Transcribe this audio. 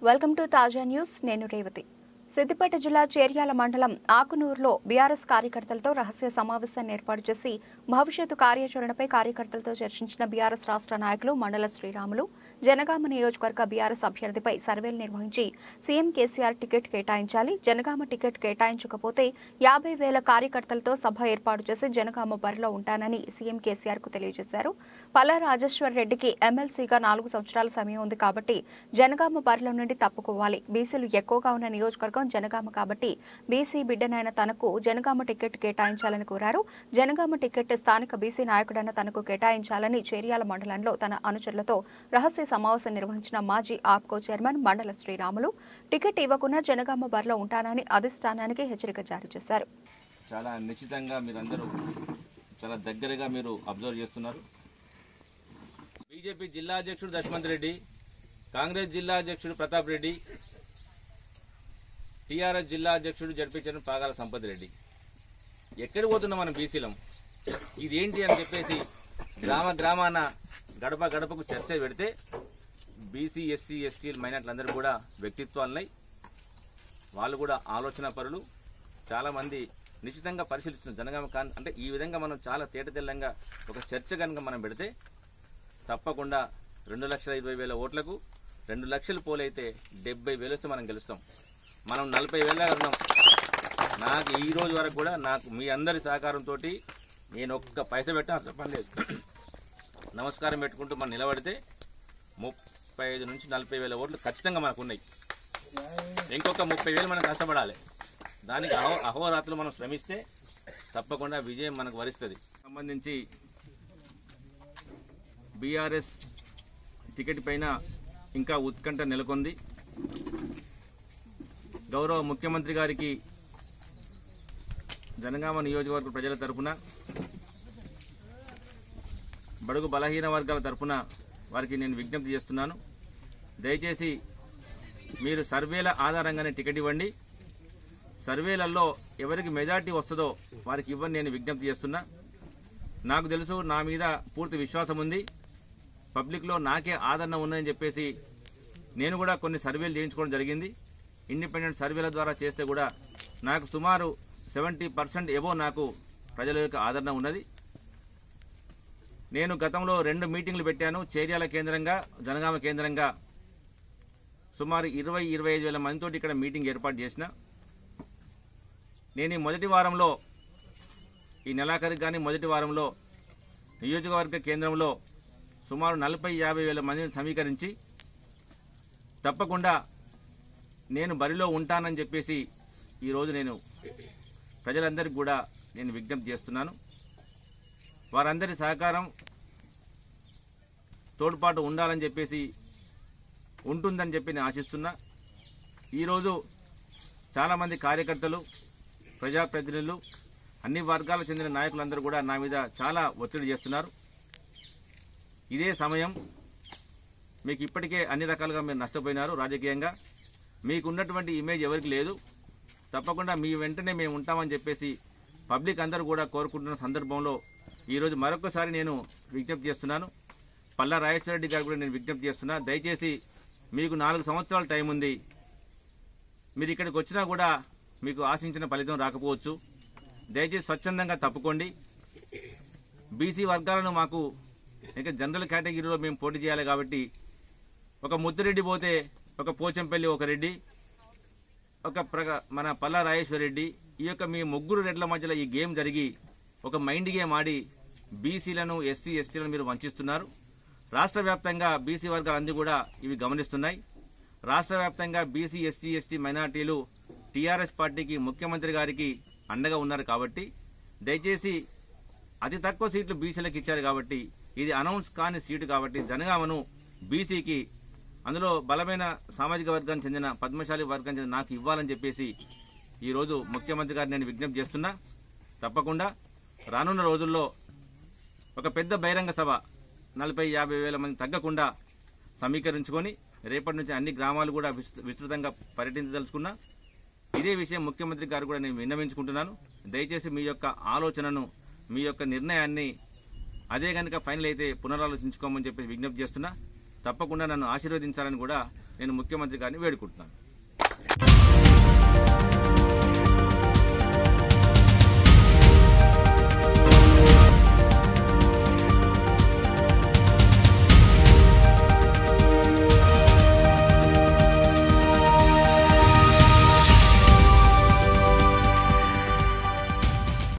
welcome to తాజా news నేను రేవతి సిద్దిపేట జిల్లా చేర్యాల మండలం ఆకునూరులో బీఆర్ఎస్ కార్యకర్తలతో రహస్య సమావేశాన్ని ఏర్పాటు చేసి భవిష్యత్తు కార్యాచరణపై కార్యకర్తలతో చర్చించిన బీఆర్ఎస్ రాష్ట్ర నాయకులు మండల శ్రీరాములు జనగామ నియోజకవర్గ బీఆర్ఎస్ అభ్యర్థిపై సర్వేలు నిర్వహించి సీఎం కేసీఆర్ టికెట్ కేటాయించాలి జనగామ టికెట్ కేటాయించకపోతే యాభై వేల కార్యకర్తలతో సభ ఏర్పాటు చేసి జనగామ బరిలో ఉంటానని సీఎం కేసీఆర్ కు తెలియజేశారు పల్లా రాజేశ్వర్ రెడ్డికి ఎమ్మెల్సీగా నాలుగు సంవత్సరాల సమయం ఉంది కాబట్టి జనగామ బరిలో నుండి తప్పుకోవాలి బీసీలు ఎక్కువగా ఉన్న నియోజకవర్గం జనగామ కాబట్టి బీసీ బిడ్డనైన తనకు జనగామ టికెట్ కేటాయించాలని కోరారు జనగామ టికెట్ స్థానిక బీసీ నాయకుడైన తనకు కేటాయించాలని చేర్యాల మండలంలో తన అనుచరులతో రహస్య సమావేశం నిర్వహించిన మాజీ ఆప్కో చైర్మన్ మండల శ్రీరాములు టికెట్ ఇవ్వకుండా జనగామ బరిలో ఉంటానని అధిష్టానానికి హెచ్చరిక జారీ చేశారు చాలా నిశ్చితంగా మీరందరూ చాలా దగ్గరగా మీరు అబ్జర్వ్ చేస్తున్నారు బీజేపీ జిల్లా అధ్యక్షుడు దశమంత్ రెడ్డి కాంగ్రెస్ జిల్లా అధ్యక్షుడు ప్రతాప్ రెడ్డి టీఆర్ఎస్ జిల్లా అధ్యక్షుడు జడ్పీచరణ్ పాగాల సంపత్ రెడ్డి ఎక్కడికి పోతున్నాం మనం బీసీలం ఇదేంటి అని చెప్పేసి గ్రామ గ్రామాన గడప గడపకు చర్చ పెడితే బీసీ ఎస్సీ ఎస్టీ మైనార్టీలందరూ కూడా వ్యక్తిత్వాలున్నాయి వాళ్ళు కూడా ఆలోచన పరులు చాలా మంది నిశ్చితంగా పరిశీలిస్తున్న జనగామ కాన్ అంటే ఈ విధంగా మనం చాలా తేటతెల్లంగా ఒక చర్చ కనుక మనం పెడితే తప్పకుండా రెండు లక్షల ఇరవై వేల ఓట్లకు రెండు లక్షలు పోలైతే డెబ్బై వేలు వస్తే మనం గెలుస్తాం మనం నలభై వేల దాకా ఉన్నాం నాకు ఈ రోజు వరకు కూడా నాకు మీ అందరి సహకారంతో నేను ఒక్క పైసా పెట్టా పని లేదు నమస్కారం పెట్టుకుంటూ మనం నిలబడితే ముప్పై ఐదు నుంచి నలభై వేల ఓట్లు ఖచ్చితంగా మనకు ఉన్నాయి ఇంకొక ముప్పై వేలు మనం కష్టపడాలి దానికి అహో అహోరాత్రులు మనం శ్రమిస్తే తప్పకుండా విజయం మనకు వరిస్తుంది సంబంధించి బీఆర్ఎస్ టికెట్ పైన ఇంకా ఉత్కంఠ నెలకొంది గౌరవ ముఖ్యమంత్రి గారికి జనగామ నియోజకవర్గ ప్రజల తరపున బడుగు బలహీన వర్గాల తరపున వారికి నేను విజ్ఞప్తి చేస్తున్నాను దయచేసి మీరు సర్వేల ఆధారంగానే టికెట్ ఇవ్వండి సర్వేలలో ఎవరికి మెజార్టీ వస్తుందో వారికి ఇవ్వని నేను విజ్ఞప్తి చేస్తున్నా నాకు తెలుసు నా మీద పూర్తి విశ్వాసం ఉంది పబ్లిక్లో నాకే ఆదరణ ఉందని చెప్పేసి నేను కూడా కొన్ని సర్వేలు చేయించుకోవడం జరిగింది ఇండిపెండెంట్ సర్వేల ద్వారా చేస్తే కూడా నాకు సుమారు సెవెంటీ పర్సెంట్ ఎబో నాకు ప్రజల యొక్క ఆదరణ ఉన్నది నేను గతంలో రెండు మీటింగ్లు పెట్టాను చేర్యాల కేంద్రంగా జనగామ కేంద్రంగా సుమారు ఇరవై ఇరవై ఐదు వేల మందితో ఇక్కడ మీటింగ్ ఏర్పాటు చేసిన నేను ఈ మొదటి వారంలో ఈ నెలాఖరికి కానీ మొదటి వారంలో నియోజకవర్గ కేంద్రంలో సుమారు నలభై యాభై వేల మందిని సమీకరించి తప్పకుండా నేను బరిలో ఉంటానని చెప్పేసి ఈరోజు నేను ప్రజలందరికీ కూడా నేను విజ్ఞప్తి చేస్తున్నాను వారందరి సహకారం తోడ్పాటు ఉండాలని చెప్పేసి ఉంటుందని చెప్పి నేను ఆశిస్తున్నా ఈరోజు చాలామంది కార్యకర్తలు ప్రజాప్రతినిధులు అన్ని వర్గాలకు చెందిన నాయకులందరూ కూడా నా మీద చాలా ఒత్తిడి చేస్తున్నారు ఇదే సమయం మీకు ఇప్పటికే అన్ని రకాలుగా మీరు నష్టపోయినారు రాజకీయంగా మీకు ఉన్నటువంటి ఇమేజ్ ఎవరికి లేదు తప్పకుండా మీ వెంటనే మేము ఉంటామని చెప్పేసి పబ్లిక్ అందరూ కూడా కోరుకుంటున్న సందర్భంలో ఈరోజు మరొకసారి నేను విజ్ఞప్తి చేస్తున్నాను పల్లా రాజేశ్వర రెడ్డి గారు కూడా నేను విజ్ఞప్తి చేస్తున్నా దయచేసి మీకు నాలుగు సంవత్సరాల టైం ఉంది మీరు ఇక్కడికి వచ్చినా కూడా మీకు ఆశించిన ఫలితం రాకపోవచ్చు దయచేసి స్వచ్ఛందంగా తప్పుకోండి బీసీ వర్గాలను మాకు ఇంకా జనరల్ కేటగిరీలో మేము పోటీ చేయాలి కాబట్టి ఒక ముద్దురెడ్డి పోతే ఒక పోచంపల్లి ఒక రెడ్డి ఒక ప్రగ మన పల్లా రాజేశ్వర రెడ్డి ఈ యొక్క మీ ముగ్గురు రెడ్ల మధ్యలో ఈ గేమ్ జరిగి ఒక మైండ్ గేమ్ ఆడి బీసీలను ఎస్సీ ఎస్టీలను మీరు వంచిస్తున్నారు రాష్ట్ర వ్యాప్తంగా బీసీ వర్గాలన్నీ కూడా ఇవి గమనిస్తున్నాయి రాష్ట్ర వ్యాప్తంగా బీసీ ఎస్సీ ఎస్టీ మైనార్టీలు టీఆర్ఎస్ పార్టీకి ముఖ్యమంత్రి గారికి అండగా ఉన్నారు కాబట్టి దయచేసి అతి తక్కువ సీట్లు బీసీలకు ఇచ్చారు కాబట్టి ఇది అనౌన్స్ కాని సీటు కాబట్టి జనగామను బీసీకి అందులో బలమైన సామాజిక వర్గానికి చెందిన పద్మశాలి వర్గానికి చెందిన నాకు ఇవ్వాలని చెప్పేసి ఈ రోజు ముఖ్యమంత్రి గారిని నేను విజ్ఞప్తి చేస్తున్నా తప్పకుండా రానున్న రోజుల్లో ఒక పెద్ద బహిరంగ సభ నలభై యాభై వేల మంది తగ్గకుండా సమీకరించుకొని రేపటి నుంచి అన్ని గ్రామాలు కూడా విస్తృ- విస్తృతంగా పర్యటించదలుచుకున్నా ఇదే విషయం ముఖ్యమంత్రి గారు కూడా నేను విన్నవించుకుంటున్నాను దయచేసి మీ యొక్క ఆలోచనను మీ యొక్క నిర్ణయాన్ని అదే కనుక ఫైనల్ అయితే పునరాలోచించుకోమని చెప్పి విజ్ఞప్తి చేస్తున్నా తప్పకుండా నన్ను ఆశీర్వదించాలని కూడా నేను ముఖ్యమంత్రి గారిని వేడుకుంటున్నాను